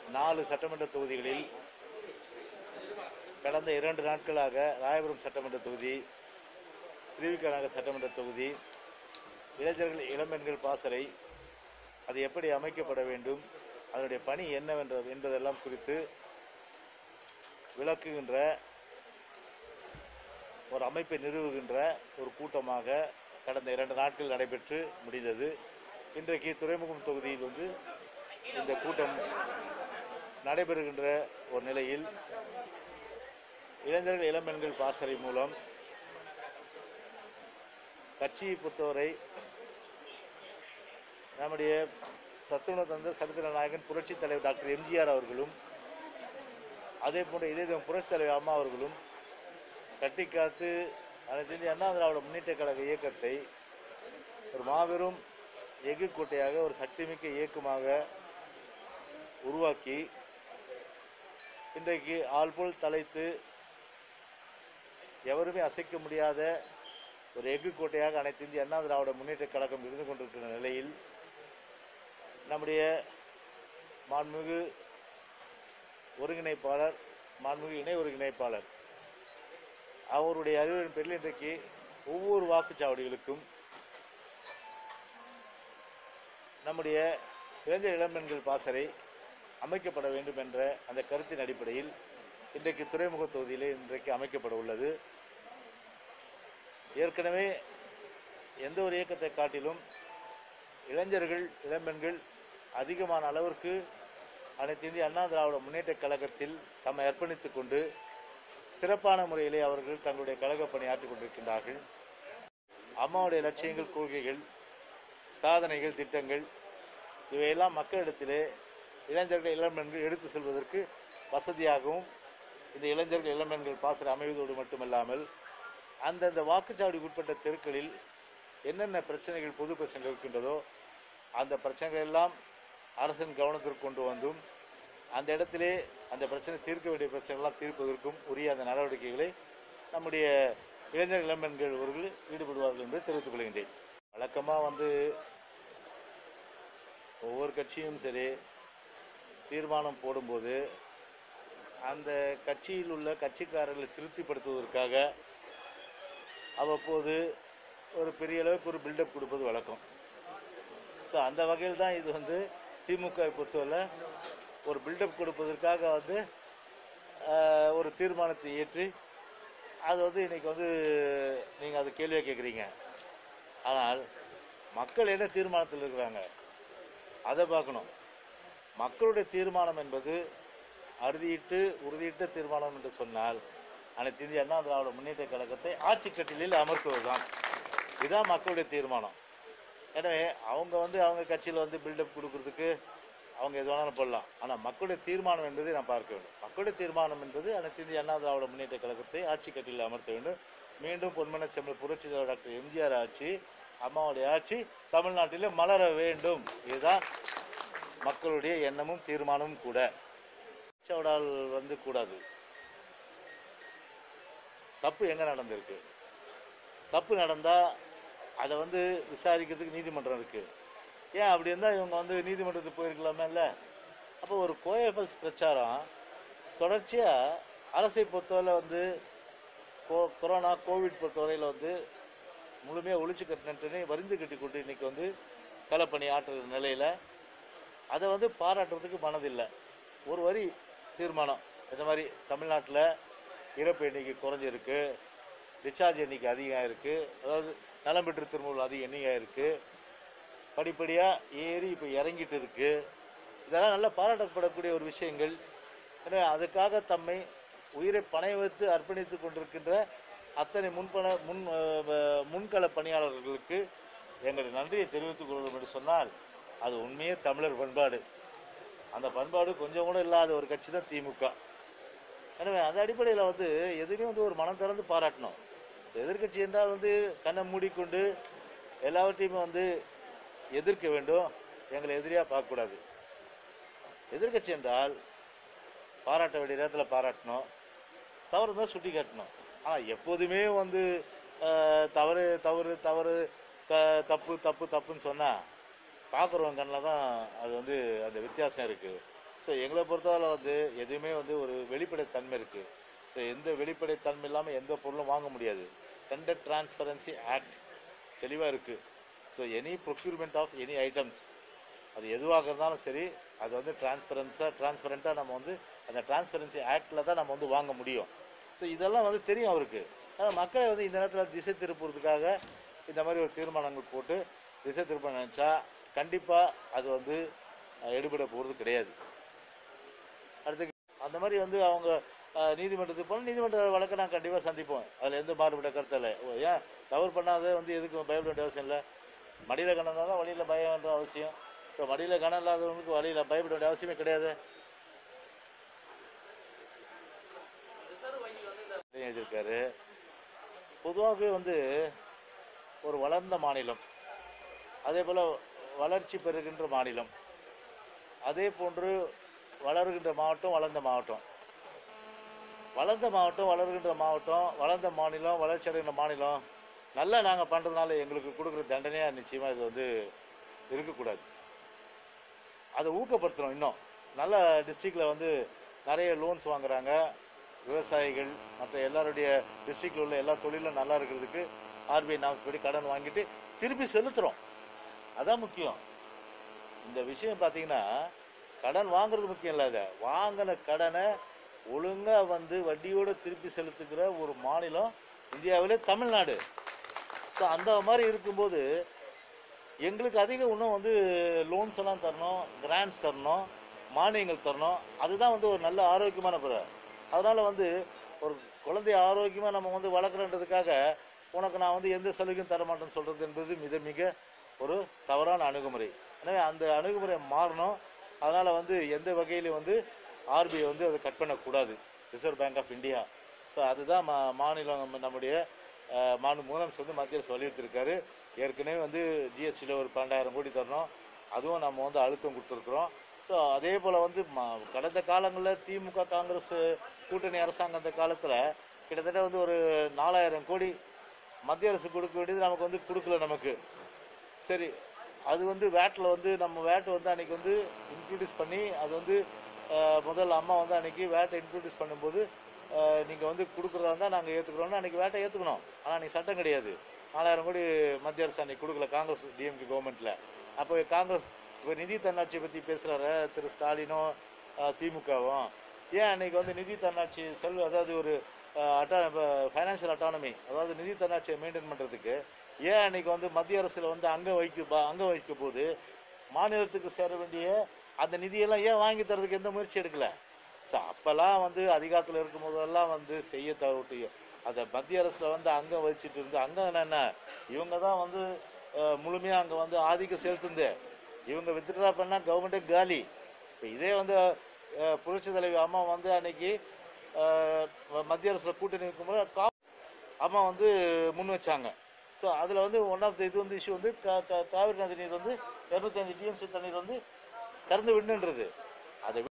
நாலு சட்டமன்ற தொகுதிகளில் கடந்த இரண்டு நாட்களாக ராயபுரம் சட்டமன்ற தொகுதி திருவிக நகர் சட்டமன்ற தொகுதி இளைஞர்கள் இளம்பெண்கள் பாசறை அது எப்படி அமைக்கப்பட வேண்டும் அதனுடைய பணி என்னவென்ற என்பதெல்லாம் குறித்து விளக்குகின்ற ஒரு அமைப்பை நிறுவுகின்ற ஒரு கூட்டமாக கடந்த இரண்டு நாட்கள் நடைபெற்று முடிந்தது இன்றைக்கு துறைமுகம் தொகுதியில் வந்து இந்த கூட்டம் நடைபெறுகின்ற ஒரு நிலையில் இளைஞர்கள் இளம்பெண்கள் பாசறை மூலம் கட்சியை பொறுத்தவரை நம்முடைய சத்துண தந்த சரித்திர நாயகன் புரட்சி தலைவர் டாக்டர் எம்ஜிஆர் அவர்களும் அதே போன்ற இதே புரட்சி தலைவர் அம்மா அவர்களும் கட்டி காத்து அனைத்து இந்திய அண்ணா திராவிட முன்னேற்ற கழக இயக்கத்தை ஒரு மாபெரும் எஃகு கோட்டையாக ஒரு சக்திமிக்க இயக்கமாக உருவாக்கி இன்றைக்கு ஆள் போல் தலைத்து எவருமே அசைக்க முடியாத ஒரு எஃகு கோட்டையாக அனைத்து இந்திய அண்ணா திராவிட முன்னேற்ற கழகம் இருந்து கொண்டிருக்கிற நிலையில் நம்முடைய மாண்புமிகு ஒருங்கிணைப்பாளர் மாண்புமிகு இணை ஒருங்கிணைப்பாளர் அவருடைய அறிவுரின் பேரில் இன்றைக்கு ஒவ்வொரு வாக்குச்சாவடிகளுக்கும் நம்முடைய இளைஞர் இளம்பெண்கள் பாசறை அமைக்கப்பட வேண்டும் என்ற அந்த கருத்தின் அடிப்படையில் இன்றைக்கு துறைமுக தொகுதியிலே இன்றைக்கு அமைக்கப்பட உள்ளது ஏற்கனவே எந்த ஒரு இயக்கத்தை காட்டிலும் இளைஞர்கள் இளம்பெண்கள் அதிகமான அளவிற்கு அனைத்து இந்திய அண்ணா திராவிட முன்னேற்ற கழகத்தில் தம்மை அர்ப்பணித்துக் கொண்டு சிறப்பான முறையிலே அவர்கள் தங்களுடைய கழக பணியாற்றிக் கொண்டிருக்கின்றார்கள் அம்மாவுடைய லட்சியங்கள் கொள்கைகள் சாதனைகள் திட்டங்கள் இவையெல்லாம் மக்களிடத்திலே இளைஞர்கள் இளம்பெண்கள் எடுத்து செல்வதற்கு வசதியாகவும் இந்த இளைஞர்கள் இளம்பெண்கள் பாசறை அமைவதோடு மட்டுமல்லாமல் அந்தந்த வாக்குச்சாவடிக்கு உட்பட்ட தெருக்களில் என்னென்ன பிரச்சனைகள் பொது பிரச்சனைகள் இருக்கின்றதோ அந்த பிரச்சனைகள் எல்லாம் அரசின் கவனத்திற்கு கொண்டு வந்தும் அந்த இடத்திலே அந்த பிரச்சனை தீர்க்க வேண்டிய பிரச்சனைகள்லாம் தீர்ப்பதற்கும் உரிய அந்த நடவடிக்கைகளை நம்முடைய இளைஞர் இளம்பெண்கள் அவர்கள் ஈடுபடுவார்கள் என்று தெரிவித்துக் கொள்கின்றேன் வழக்கமாக வந்து ஒவ்வொரு கட்சியும் சரி தீர்மானம் போடும்போது அந்த கட்சியில் உள்ள கட்சிக்காரர்களை திருப்திப்படுத்துவதற்காக அவ்வப்போது ஒரு பெரிய அளவுக்கு ஒரு பில்டப் கொடுப்பது வழக்கம் ஸோ அந்த வகையில் தான் இது வந்து திமுகவை பொறுத்தவரை ஒரு பில்டப் கொடுப்பதற்காக வந்து ஆஹ், ஒரு தீர்மானத்தை ஏற்றி அது வந்து இன்னைக்கு வந்து நீங்கள் அது கேள்வியாக கேட்குறீங்க ஆனால் மக்கள் என்ன தீர்மானத்தில் இருக்கிறாங்க அதை பார்க்கணும் மக்களுடைய தீர்மானம் என்பது அறுதியிட்டு உறுதியிட்ட தீர்மானம் என்று சொன்னால் அனைத்து இந்திய அண்ணா திராவிட முன்னேற்ற கழகத்தை ஆட்சி கட்டிலில் அமர்த்துவதுதான் இதுதான் மக்களுடைய தீர்மானம் எனவே அவங்க வந்து அவங்க கட்சியில் வந்து பில்டப் கொடுக்கறதுக்கு அவங்க எது வேணாலும் போடலாம் ஆனால் மக்களுடைய தீர்மானம் என்பதை நான் பார்க்க வேண்டும் மக்களுடைய தீர்மானம் என்பது அனைத்து இந்திய அண்ணா திராவிட முன்னேற்ற கழகத்தை ஆட்சி கட்டிலில் அமர்த்த வேண்டும் மீண்டும் பொன்மன செம்மல் புரட்சி தலைவர் டாக்டர் எம்ஜிஆர் ஆட்சி அம்மாவுடைய ஆட்சி தமிழ்நாட்டிலே மலர வேண்டும் இதுதான் மக்களுடைய எண்ணமும் தீர்மானமும் கூட சவடால் வந்து கூடாது தப்பு எங்க நடந்திருக்கு தப்பு நடந்தா அதை வந்து விசாரிக்கிறதுக்கு நீதிமன்றம் இருக்கு ஏன் அப்படி இருந்தால் இவங்க வந்து நீதிமன்றத்துக்கு போயிருக்கலாமே இல்லை அப்போ ஒரு கோயபல்ஸ் பிரச்சாரம் தொடர்ச்சியாக அரசை பொறுத்தவரை வந்து கோ கொரோனா கோவிட் பொறுத்தவரையில் வந்து முழுமையாக ஒழிச்சு கட்டினு வரிந்து கட்டி கொண்டு இன்னைக்கு வந்து களப்பணி ஆற்றுற நிலையில் அதை வந்து பாராட்டுறதுக்கு மனதில்லை ஒரு வரி தீர்மானம் இந்த மாதிரி தமிழ்நாட்டில் இறப்பு எண்ணிக்கை குறைஞ்சிருக்கு டிஸ்சார்ஜ் எண்ணிக்கை அதிகம் இருக்கு அதாவது நலம் பெற்று திருமூல் அதிக எண்ணிக்கை இருக்கு படிப்படியாக ஏறி இப்போ இறங்கிட்டு இருக்கு இதெல்லாம் நல்லா பாராட்டப்படக்கூடிய ஒரு விஷயங்கள் எனவே அதுக்காக தம்மை உயிரை பணைய வைத்து அர்ப்பணித்து கொண்டிருக்கின்ற அத்தனை முன்பண முன் அஹ், முன்கள பணியாளர்களுக்கு எங்களுடைய நன்றியை தெரிவித்துக் கொள்வோம் என்று சொன்னால் அது உண்மையே தமிழர் பண்பாடு அந்த பண்பாடு கொஞ்சம் கூட இல்லாத ஒரு கட்சி தான் திமுக எனவே அந்த அடிப்படையில் வந்து எதுவுமே வந்து ஒரு மனம் திறந்து பாராட்டணும் எதிர்க்கட்சி என்றால் வந்து கண்ணை மூடிக்கொண்டு எல்லாவற்றையுமே வந்து எதிர்க்க வேண்டும் எங்களை எதிரியாக பார்க்கக்கூடாது எதிர்க்கட்சி என்றால் பாராட்ட வேண்டிய நேரத்தில் பாராட்டணும் தவறு தான் சுட்டி காட்டணும் ஆனால் எப்போதுமே வந்து அஹ், தவறு தவறு தவறு த- தப்பு தப்பு தப்புன்னு சொன்னால் பார்க்குறவங்க கண்ணில் தான் அது வந்து அந்த வித்தியாசம் இருக்குது ஸோ எங்களை பொறுத்தவரை வந்து எதுவுமே வந்து ஒரு வெளிப்படைத்தன்மை இருக்குது ஸோ எந்த வெளிப்படைத்தன்மை இல்லாமல் எந்த பொருளும் வாங்க முடியாது டெண்டர் டிரான்ஸ்பரன்சி ஆக்ட் தெளிவாக இருக்குது so any procurement of any items அது எதுவாக இருந்தாலும் சரி அது வந்து டிரான்ஸ்பரன்ஸாக டிரான்ஸ்பரண்ட்டாக நம்ம வந்து அந்த டிரான்ஸ்பரன்சி ஆக்டில் தான் நம்ம வந்து வாங்க முடியும் ஸோ இதெல்லாம் வந்து தெரியும் அவருக்கு ஆனால் மக்களை வந்து இந்த நேரத்தில் திசை திருப்புறதுக்காக இந்த மாதிரி ஒரு தீர்மானங்கள் போட்டு திசை திருப்ப நினச்சா கண்டிப்பாக அது வந்து அஹ், எடுபட போகிறது கிடையாது அடுத்து அந்த மாதிரி வந்து அவங்க அஹ், நீதிமன்றத்துக்கு போனால் நீதிமன்ற வழக்கை நான் கண்டிப்பாக சந்திப்போம் அதில் எந்த மாறுபட்ட கருத்து இல்லை ஓ, ஏன் தவறு பண்ணாத வந்து எதுக்கு பயப்பட வேண்டிய அவசியம் இல்லை மடியில் கணம் தான் வழியில் பயம் வேண்டிய அவசியம் ஸோ மடியில் கணம் இல்லாதவங்களுக்கு வழியில் பயப்பட வேண்டிய அவசியமே கிடையாது எழுதியிருக்காரு பொதுவாகவே வந்து ஒரு வளர்ந்த மாநிலம் அதே போல் வளர்ச்சி பெறுகின்ற மாநிலம் அதே போன்று வளருகின்ற மாவட்டம் வளர்ந்த மாவட்டம் வளர்ந்த மாவட்டம் வளருகின்ற மாவட்டம் வளர்ந்த மாநிலம் வளர்ச்சி அடைகின்ற மாநிலம் நல்லா நாங்கள் பண்ணுறதுனால எங்களுக்கு கொடுக்குற தண்டனையாக நிச்சயமாக இது வந்து இருக்கக்கூடாது அதை ஊக்கப்படுத்தணும் இன்னும் நல்ல டிஸ்ட்ரிக்டில் வந்து நிறைய லோன்ஸ் வாங்குறாங்க விவசாயிகள் மற்ற எல்லாருடைய டிஸ்ட்ரிக்டில் உள்ள எல்லா தொழிலும் நல்லா இருக்கிறதுக்கு ஆர்பிஐ நாம்ஸ் படி கடன் வாங்கிட்டு திருப்பி செலுத்துகிறோம் அதான் முக்கியம் இந்த விஷயம் பார்த்தீங்கன்னா கடன் வாங்குறது முக்கியம் இல்லை அதை வாங்கின கடனை ஒழுங்காக வந்து வட்டியோட திருப்பி செலுத்துகிற ஒரு மாநிலம் இந்தியாவிலே தமிழ்நாடு ஸோ அந்த மாதிரி இருக்கும்போது எங்களுக்கு அதிகம் இன்னும் வந்து லோன்ஸ் எல்லாம் தரணும் கிராண்ட்ஸ் தரணும் மானியங்கள் தரணும் அதுதான் வந்து ஒரு நல்ல ஆரோக்கியமான பிற அதனால வந்து ஒரு குழந்தைய ஆரோக்கியமாக நம்ம வந்து வளர்க்குறன்றதுக்காக உனக்கு நான் வந்து எந்த சலுகையும் தர மாட்டேன்னு சொல்கிறது என்பது மிக மிக ஒரு தவறான அணுகுமுறை எனவே அந்த அணுகுமுறை மாறணும் அதனால் வந்து எந்த வகையிலும் வந்து ஆர்பிஐ வந்து அதை கட் பண்ணக்கூடாது Reserve Bank of India so அதுதான் மா மாநிலம் நம்ம நம்முடைய அஹ், மாநில முதலமைச்சர் வந்து மத்திய அரசு வலியுறுத்திருக்காரு ஏற்கனவே வந்து ஜிஎஸ்டியில் ஒரு பன்னெண்டாயிரம் கோடி தரணும் அதுவும் நம்ம வந்து அழுத்தம் கொடுத்துருக்குறோம் ஸோ அதே போல் வந்து ம- கடந்த காலங்களில் திமுக காங்கிரஸ் கூட்டணி அரசாங்கம் அந்த காலத்தில் கிட்டத்தட்ட வந்து ஒரு நாலாயிரம் கோடி மத்திய அரசு கொடுக்க வேண்டியது நமக்கு வந்து கொடுக்கல நமக்கு சரி அது வந்து வேட்டில் வந்து நம்ம வேட் வந்து அன்னைக்கு வந்து இன்ட்ரடியூஸ் பண்ணி அது வந்து அஹ், முதல் அம்மா வந்து அன்னைக்கு வேட்டை இன்ட்ரடியூஸ் பண்ணும்போது நீங்கள் வந்து கொடுக்குறதா இருந்தால் நாங்கள் ஏற்றுக்குறோம்னு அன்னைக்கு வேட்டை ஏற்றுக்கணும் ஆனால் அன்னைக்கு சட்டம் கிடையாது நாலாயிரம் கோடி மத்திய அரசு அன்னைக்கு கொடுக்கல காங்கிரஸ் டிஎம்கே கவர்மெண்ட்டில் அப்போ காங்கிரஸ் இப்போ நிதி தன்னாட்சியை பற்றி பேசுகிறாரு திரு ஸ்டாலினும் அஹ், திமுகவும் ஏன் அன்னைக்கு வந்து நிதி தன்னாட்சி செல்வ அதாவது ஒரு அட்டா ஃபைனான்சியல் அட்டானமி அதாவது நிதி தன்னாட்சியை மெயின்டைன் பண்ணுறதுக்கு ஏன் அன்னைக்கு வந்து மத்திய அரசில் வந்து அங்கே வைக்க ப- அங்க வைக்க போது மாநிலத்துக்கு சேர வேண்டிய அந்த நிதியெல்லாம் ஏன் வாங்கி தரதுக்கு எந்த முயற்சி எடுக்கல ஸோ அப்போல்லாம் வந்து அதிகாரத்தில் இருக்கும் போதெல்லாம் வந்து செய்ய தவிட்டு அதை மத்திய அரசில் வந்து அங்கே வச்சுட்டு இருந்து அங்கே என்ன இவங்க தான் வந்து முழுமையாக அங்கே வந்து ஆதிக்கம் செலுத்துந்து இவங்க வித்ட்ரா பண்ணால் கவர்மெண்ட்டே காலி இப்போ இதே வந்து அஹ், புரட்சி தலைவி அம்மா வந்து அன்னைக்கு அஹ், மத்திய அரசில் கூட்டணி இருக்கும்போது கா- அம்மா வந்து முன் வச்சாங்க ஸோ அதில் வந்து ஒன் ஆஃப் த இது வந்து இஷ்யூ வந்து கா- கா- காவிரி நதி நீர் வந்து இரநூத்தஞ்சு டிஎம்சி தண்ணீர் வந்து திறந்து விடணுன்றது அதை